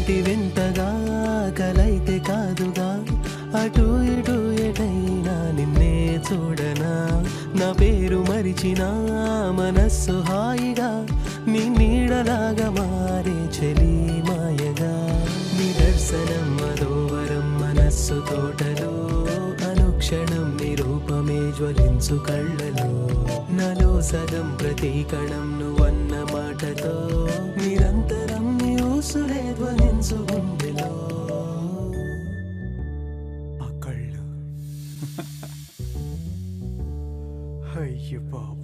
కంటి వింతగా కలైతే కాదుగా అటు ఇటు ఎటైనా నిన్నే చూడనా నా పేరు మరిచినా మనస్సు హాయిగా నీ నీడలాగా మారే చెలి మాయగా నిదర్శనం మధోవరం మనస్సు తోటలో అనుక్షణం నిరూపమే జ్వలించు కళ్ళలో నాలో సగం ప్రతీకణం నువ్వన్న మాటతో నిరంతరం నీ ఊసులే ధ్వనించు గుండెలో ఆ కళ్ళు అయ్యో బాబు